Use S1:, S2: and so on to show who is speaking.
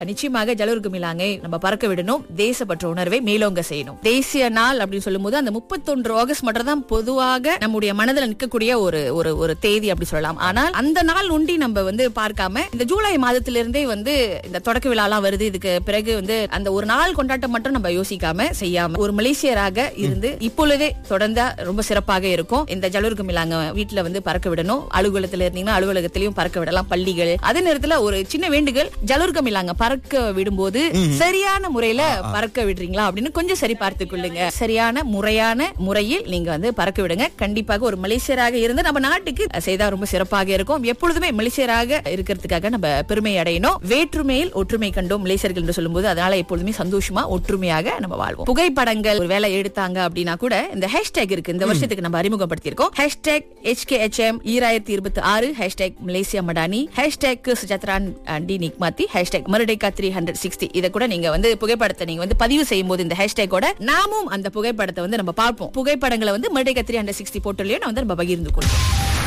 S1: நிச்சயமாக ஜலூர் குமிலாங்கை நம்ம பறக்க விடணும் தேசப்பற்ற உணர்வை மேலோங்க செய்யணும் தேசிய நாள் அப்படின்னு சொல்லும்போது அந்த முப்பத்தொன்று ஆகஸ்ட் மட்டும் தான் பொதுவாக நம்முடைய மனதில் நிற்கக்கூடிய ஒரு ஒரு ஒரு தேதி அப்படி சொல்லலாம் ஆனால் அந்த நாள் உண்டி நம்ம வந்து பார்க்காம இந்த ஜூலை மாதத்திலிருந்தே வந்து இந்த தொடக்க விழாலாம் வருது இதுக்கு பிறகு வந்து அந்த ஒரு நாள் கொண்டாட்டம் மட்டும் நம்ம யோசிக்காம செய்யாம ஒரு மலேசியராக இருந்து இப்பொழுதே தொடர்ந்தா ரொம்ப சிறப்பாக இருக்கும் இந்த ஜலூர் குமிலாங்க வீட்டுல வந்து பறக்க விடணும் அலுவலகத்துல இருந்தீங்கன்னா அலுவலகத்திலயும் பறக்க விடலாம் பள்ளிகள் அதே நேரத்துல ஒரு சின்ன வேண்டுகள் ஜலூர் கமிலாங்க பறக்க விடும்போது சரியான முறையில பறக்க விடுறீங்களா அப்படின்னு கொஞ்சம் சரி பார்த்து கொள்ளுங்க சரியான முறையான முறையில் நீங்க வந்து பறக்க விடுங்க கண்டிப்பாக ஒரு மலேசியராக இருந்து நம்ம நாட்டுக்கு செய்தா ரொம்ப சிறப்பாக இருக்கும் எப்பொழுதுமே மலேசியராக இருக்கிறதுக்காக நம்ம பெருமை அடையணும் வேற்றுமையில் ஒற்றுமை கண்டோம் மலேசியர்கள் என்று சொல்லும்போது அதனால எப்பொழுதுமே சந்தோஷமா ஒற்றுமையாக நம்ம வாழ்வோம் புகைப்படங்கள் ஒரு வேலை எடுத்தாங்க அப்படின்னா கூட இந்த ஹேஷ்டேக் இருக்கு இந்த வருஷத்துக்கு நம்ம அறிமுகப்படுத்தியிருக்கோம் ஹேஷ்டேக் HKHM ஈராயிரத்தி இருபத்தி ஆறு ஹேஷ்டேக் மலேசியா மடானி ஹேஷ்டேக் சுஜத்ரான் டி நிக்மாத்தி ஹேஷ்டேக் மருடைக்கா த்ரீ ஹண்ட்ரட் சிக்ஸ்டி இதை கூட நீங்க வந்து புகைப்படத்தை நீங்க வந்து பதிவு செய்யும் போது இந்த ஹேஷ்டேக்கோட நாமும் அந்த புகைப்படத்தை வந்து நம்ம பார்ப்போம் புகைப்படங்களை வந்து மருடைக்கா த்ரீ ஹண்ட்ரட் சிக்ஸ்டி போட்டோலயும் வந்து நம்ம பகிர்ந்து கொள்வோம்